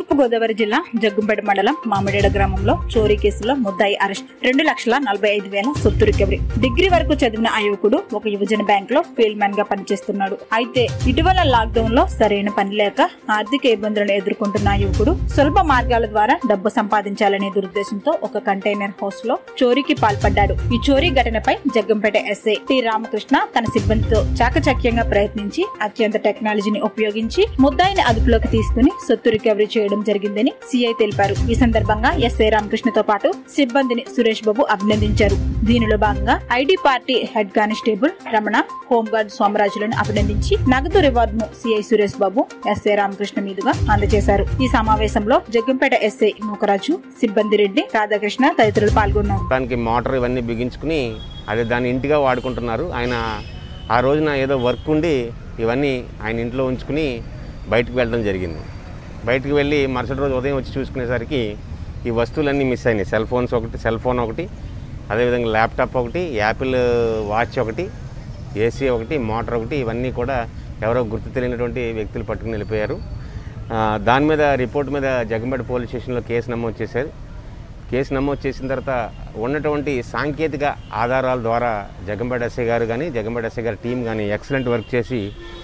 తూర్పు గోదావరి జిల్లా జగ్గుంపేట మండలం మామిడేడ గ్రామంలో చోరీ కేసులో ముద్దాయి అరెస్ట్ రెండు లక్షల నలభై ఐదు వేల సొత్తు రికవరీ డిగ్రీ వరకు చదివిన ఆ యువకుడు ఒక యువజన బ్యాంక్ లో ఫీల్డ్ మ్యాన్ గా పనిచేస్తున్నాడు అయితే ఇటీవల లాక్డౌన్ లో సరైన పని లేక ఆర్థిక ఇబ్బందులను ఎదుర్కొంటున్న ఆ యువకుడు సులభ మార్గాల ద్వారా డబ్బు సంపాదించాలనే దురుద్దేశంతో ఒక కంటైనర్ హౌస్ లో చోరీకి పాల్పడ్డాడు ఈ చోరీ ఘటనపై జగ్గంపేట ఎస్ఐ టి రామకృష్ణ తన సిబ్బందితో చాకచక్యంగా ప్రయత్నించి అత్యంత టెక్నాలజీని ఉపయోగించి ముద్దాయిని అదుపులోకి తీసుకుని సొత్తు రికవరీ చేయడం జరిగిందని సిఐ తెలిపారు ఈ సందర్భంగా ఎస్ఐ రామకృష్ణతో పాటు సిబ్బందిని సురేష్ బాబు అభినందించారు దీనిలో భాగంగా ID party head constable Ramana home guard సోమరాజులను అభినందించి నగదు రివార్డ్ ను సిఐ సురేష్ బాబు ఎస్ఐ రామకృష్ణ మీదుగా అందజేశారు ఈ సమావేశంలో జగ్గంపేట ఎస్ఐ నూకరాజు సిబ్బంది రెడ్డి రాధాకృష్ణ తదితరులు పాల్గొన్నారు దానికి మోటార్ ఇవన్నీ బిగించుకుని అదే దాన్ని ఇంటిగా వాడుకుంటున్నారు ఆయన ఆ రోజున ఏదో వర్క్ ఉండి ఇవన్నీ ఆయన ఇంట్లో ఉంచుకుని బయటకు వెళ్ళడం జరిగింది బయటకు వెళ్ళి మరుసటి రోజు ఉదయం వచ్చి చూసుకునేసరికి ఈ వస్తువులన్నీ మిస్ అయినాయి సెల్ ఫోన్స్ ఒకటి సెల్ ఫోన్ ఒకటి అదేవిధంగా ల్యాప్టాప్ ఒకటి యాపిల్ వాచ్ ఒకటి ఏసీ ఒకటి మోటార్ ఒకటి ఇవన్నీ కూడా ఎవరో గుర్తు తెలియనటువంటి వ్యక్తులు పట్టుకుని వెళ్ళిపోయారు ఆ, దాని మీద రిపోర్ట్ మీద జగంపేట పోలీస్ స్టేషన్లో కేసు నమోదు చేశారు కేసు నమోదు చేసిన తర్వాత ఉన్నటువంటి సాంకేతిక ఆధారాల ద్వారా జగంపేట ఎస్ఐ గారు కానీ జగంపేట ఎస్ఐ గారి టీం కానీ ఎక్సలెంట్ వర్క్ చేసి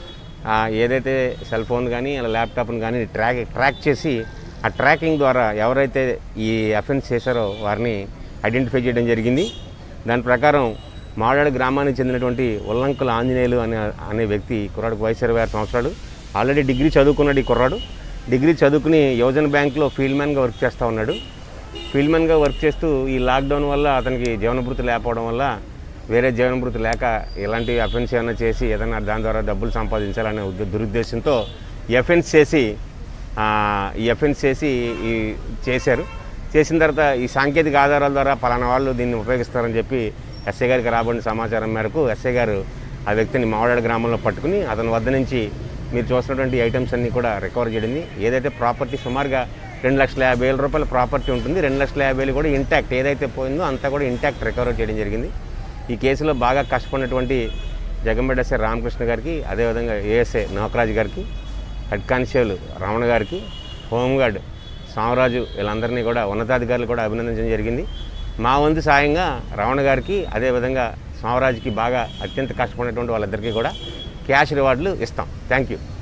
ఆ, ఏదైతే సెల్ ఫోన్ కానీ అలా ల్యాప్టాప్ని కానీ ట్రాక్ ట్రాక్ చేసి ఆ ట్రాకింగ్ ద్వారా ఎవరైతే ఈ అఫెన్స్ చేశారో వారిని ఐడెంటిఫై చేయడం జరిగింది దాని ప్రకారం మాడాడు గ్రామానికి చెందినటువంటి ఉల్లంకుల ఆంజనేయులు అనే అనే వ్యక్తి కుర్రాడికి వయసు ఇరవై ఆరు సంవత్సరాలు ఆల్రెడీ డిగ్రీ చదువుకున్నాడు ఈ కుర్రాడు డిగ్రీ చదువుకుని యువజన బ్యాంక్లో ఫీల్డ్ మ్యాన్గా వర్క్ చేస్తూ ఉన్నాడు ఫీల్డ్ మ్యాన్గా వర్క్ చేస్తూ ఈ లాక్డౌన్ వల్ల అతనికి జీవనభృతి లేకపోవడం వల్ల వేరే జీవనభృతి లేక ఇలాంటి అఫెన్స్ ఏమైనా చేసి ఏదైనా దాని ద్వారా డబ్బులు సంపాదించాలనే ఉద్ద- దురుద్దేశంతో ఈ అఫెన్స్ చేసి ఆ, ఈ అఫెన్స్ చేసి ఈ చేశారు చేసిన తర్వాత ఈ సాంకేతిక ఆధారాల ద్వారా పలానా వాళ్ళు దీన్ని ఉపయోగిస్తారని చెప్పి ఎస్ఐ గారికి రాబడిన సమాచారం మేరకు ఎస్ఐ గారు ఆ వ్యక్తిని మావాడాడ గ్రామంలో పట్టుకుని అతని వద్ద నుంచి మీరు చూసినటువంటి ఐటమ్స్ అన్నీ కూడా రికవర్ చేయడింది ఏదైతే ప్రాపర్టీ సుమారుగా రెండు లక్షల యాభై వేల రూపాయల ప్రాపర్టీ ఉంటుంది రెండు లక్షల యాభై వేలు కూడా ఇంటాక్ట్ ఏదైతే పోయిందో అంతా కూడా ఇంటాక్ట్ రికవర్ చేయడం జరిగింది ఈ కేసులో బాగా కష్టపడినటువంటి జగంబెడ్డ ఎస్ఐ రామకృష్ణ గారికి అదేవిధంగా ఏఎస్ఐ నోకరాజు గారికి హెడ్ కానిస్టేబుల్ రమణ గారికి హోంగార్డ్ సామరాజు వీళ్ళందరినీ కూడా ఉన్నతాధికారులు కూడా అభినందించడం జరిగింది మా వంతు సాయంగా రమణ గారికి అదేవిధంగా సామరాజుకి బాగా అత్యంత కష్టపడినటువంటి వాళ్ళిద్దరికీ కూడా క్యాష్ రివార్డులు ఇస్తాం థ్యాంక్ యూ